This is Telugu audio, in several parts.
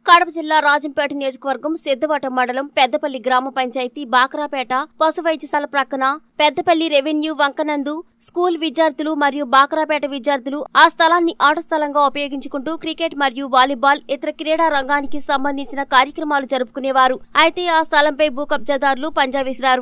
కడప జిల్లా రాజంపేట నియోజకవర్గం సిద్ధవటం మండలం పెద్దపల్లి గ్రామ పంచాయతీ బాకరాపేట పశు వైద్యశాల ప్రక్కన పెద్దపల్లి రెవెన్యూ వంకనందు స్కూల్ విద్యార్థులు మరియు బాకరాపేట విద్యార్థులు ఆ స్థలాన్ని ఆట స్థలంగా ఉపయోగించుకుంటూ క్రికెట్ మరియు వాలీబాల్ ఇతర క్రీడా రంగానికి సంబంధించిన కార్యక్రమాలు జరుపుకునేవారు అయితే ఆ స్థలంపై భూ కబ్జాదారులు పంజా విసిరారు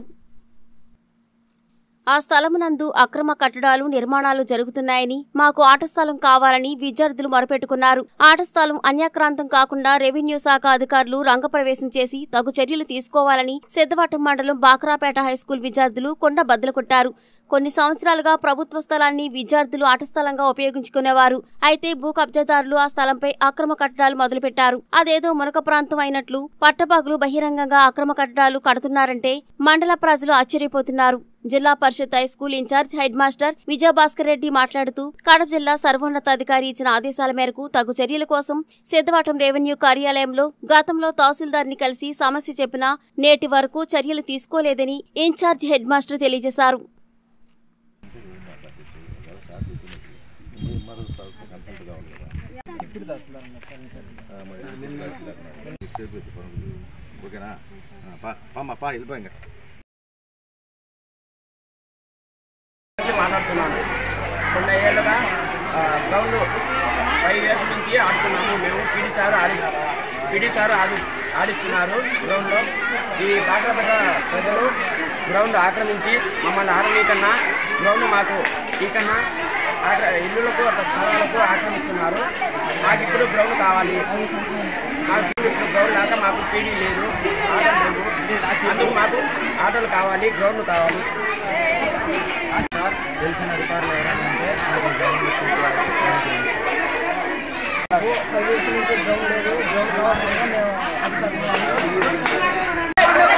ఆ స్థలమునందు అక్రమ కట్టడాలు నిర్మాణాలు జరుగుతున్నాయని మాకు ఆట స్థలం కావాలని విద్యార్థులు మొరపెట్టుకున్నారు ఆట స్థలం అన్యాక్రాంతం కాకుండా రెవెన్యూ శాఖ అధికారులు రంగప్రవేశం చేసి తగు చర్యలు తీసుకోవాలని సిద్ధవటం మండలం బాక్రాపేట హైస్కూల్ విద్యార్థులు కొండ బద్దలు కొట్టారు కొన్ని సంవత్సరాలుగా ప్రభుత్వ స్థలాన్ని విద్యార్థులు ఆట స్థలంగా ఉపయోగించుకునేవారు అయితే భూ కబ్జాదారులు ఆ స్థలంపై అక్రమ కట్టడాలు మొదలుపెట్టారు అదేదో మునక ప్రాంతం అయినట్లు పట్టపగులు బహిరంగంగా అక్రమ కట్టడాలు కడుతున్నారంటే మండల ప్రజలు ఆశ్చర్యపోతున్నారు Zilla Parishad high school incharge head master Vijayabhaskar Reddy మాట్లాడుతూ కడప జిల్లా సర్వోన్నతాధికారి ఇచ్చిన ఆదేశాల మేరకు తగు చర్యల కోసం సిద్ధవటం రెవెన్యూ కార్యాలయంలో గతంలో తహసీల్దార్ని కలిసి సమస్య చెప్పినా నేటి వరకు చర్యలు తీసుకోలేదని ఇన్ఛార్జ్ హెడ్ మాస్టర్ తెలియజేశారు ఓకేనా పా పామ్మా పా వెళ్ళిపో ఇంకా గురించి మాట్లాడుతున్నాను కొన్ని ఏళ్ళుగా ఆ, గ్రౌండ్ ఫైవ్ ఇయర్స్ నుంచి ఆడుతున్నాము మేము పీడి సార్ ఆడి పీడి సార్ ఆడి ఆడిస్తున్నారు గ్రౌండ్లో ఈ కాకరపేట ప్రజలు గ్రౌండ్ ఆక్రమించి మమ్మల్ని ఆడనీకన్నా గ్రౌండ్ మాకు ఈకన్నా ఆక్ర ఇల్లులకు ఒక స్థలాలకు ఆక్రమిస్తున్నారు మాకు ఇప్పుడు గ్రౌండ్ కావాలి మాకు ఇప్పుడు గ్రౌండ్ లేక మాకు పీడీ లేదు ఆటలు లేవు అందుకు మాకు ఆటలు కావాలి గ్రౌండ్ కావాలి తెలిసిన అధికారులు ఎవరైనా ఉంటే సర్వీస్ నుంచి గ్రౌండ్ లేదు గ్రౌండ్ కావాల్సిందిగా మేము అధికారులు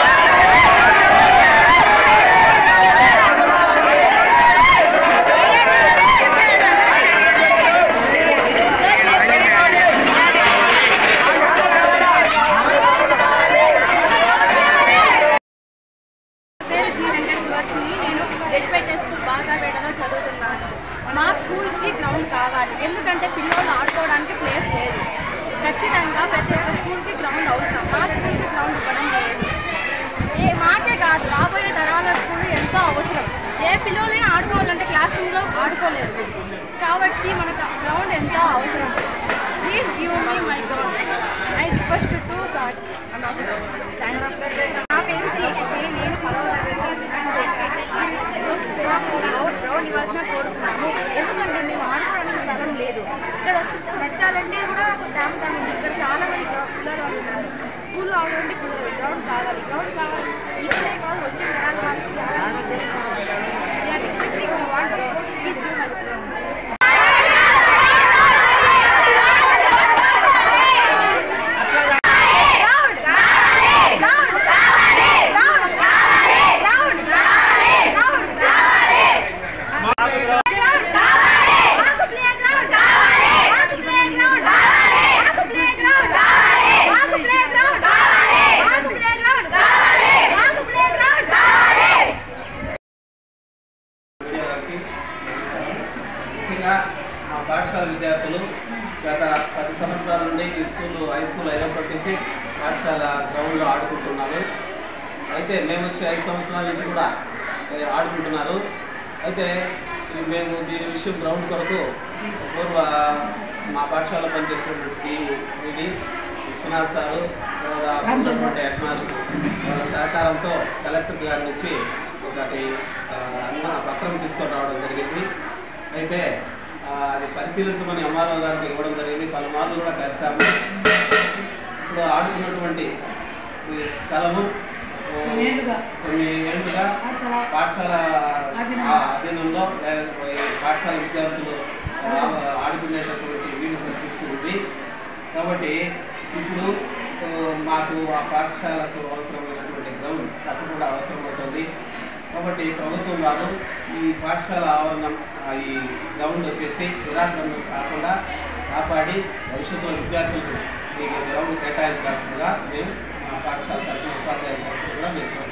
పేరు జీ వెంకట సువర్షిని నేను రెడ్పేట స్కూల్ బాగాపేటలో చదువుతున్నాను మా స్కూల్కి గ్రౌండ్ కావాలి ఎందుకంటే పిల్లలు ఆడుకోవడానికి ప్లేస్ లేదు ఖచ్చితంగా ప్రతి ఒక్క స్కూల్కి గ్రౌండ్ అవసరం మా స్కూల్కి గ్రౌండ్ ఇవ్వడం లేదు ఏ మాకే కాదు రాబోయే తరాలకు కూడా ఎంతో అవసరం ఏ పిల్లలైనా ఆడుకోవాలంటే క్లాస్ రూమ్లో ఆడుకోలేరు కాబట్టి మనకు గ్రౌండ్ ఎంతో అవసరం please give me my ground I request to sirs thanks నా పేరు సి యశస్విని నేను పదవ తరగతి చదువుతున్నాను డెడికేట్ చేస్తున్నాను మాకు గ్రౌండ్ గ్రౌండ్ ఇవ్వాల్సిన కోరుతున్నాము ఎందుకంటే మేము ఆడుకోవడానికి స్థలం లేదు ఇక్కడ నచ్చాలంటే కూడా డ్యామ్ టైం ఉంది ఇక్కడ చాలా మంది గ్రౌ- పిల్లలు ఉన్నారు స్కూల్లో ఆడడానికి కుదరదు గ్రౌండ్ కావాలి గ్రౌండ్ కావాలి ఇప్పుడే కాదు వచ్చే తరాల వాళ్ళకి చాలా requesting want please do my ground ground కావాలి గ్రౌండ్ కావాలి గ్రౌండ్ కావాలి గ్రౌండ్ కావాలి గ్రౌండ్ కావాలి గ్రౌండ్ కావాలి మాకు ప్లే గ్రౌండ్ కావాలి మాకు ప్లే గ్రౌండ్ కావాలి మాకు ప్లే గ్రౌండ్ కావాలి మాకు ప్లే గ్రౌండ్ కావాలి మాకు ప్లే గ్రౌండ్ కావాలి మాకు ప్లే గ్రౌండ్ కావాలి ముఖ్యంగా మా పాఠశాల విద్యార్థులు గత పది సంవత్సరాల నుండి ఈ స్కూల్ హై స్కూల్ అయినప్పటి నుంచి పాఠశాల గ్రౌండ్లో ఆడుకుంటున్నారు అయితే మేము వచ్చి ఐదు సంవత్సరాల నుంచి కూడా ఏ, ఆడుకుంటున్నారు అయితే ఈ మేము దీని విషయం గ్రౌండ్ కొరకు పూర్వ మా పాఠశాల పనిచేసినటువంటి ఇది విశ్వనాథ్ సారు తర్వాత ఉన్నటువంటి హెడ్ మాస్టర్ వాళ్ళ సహకారంతో కలెక్టర్ గారి నుంచి ఒకటి ఆ, అన్న పత్రం తీసుకొని రావడం జరిగింది అయితే ఆ, అది పరిశీలించమని ఎంఆర్ఓ గారికి ఇవ్వడం జరిగింది పలుమార్లు కూడా కలిసాము ఇప్పుడు ఆడుకున్నటువంటి ఈ స్థలము ఓ, కొన్ని ఏళ్ళుగా పాఠశాల ఆ అధీనంలో లే- ఈ పాఠశాల విద్యార్థులు ఆ- ఆడుకునేటటువంటి వీలు కల్పిస్తూ ఉంది కాబట్టి ఇప్పుడు ఓ, మాకు ఆ పాఠశాలకు అవసరమైనటువంటి గ్రౌండ్ తప్పకుండా అవసరం అవుతుంది కాబట్టి ప్రభుత్వం వారు ఈ పాఠశాల ఆవరణం ఆ, ఈ గ్రౌండ్ వచ్చేసి నిరాకరణ కాకుండా కాపాడి భవిష్యత్తులో విద్యార్థులకు ఈ గ్రౌండ్ కేటాయించాల్సిందిగా మేము మా పాఠశాల తరఫున ఉపాధ్యాయుల తరఫున కూడా మేము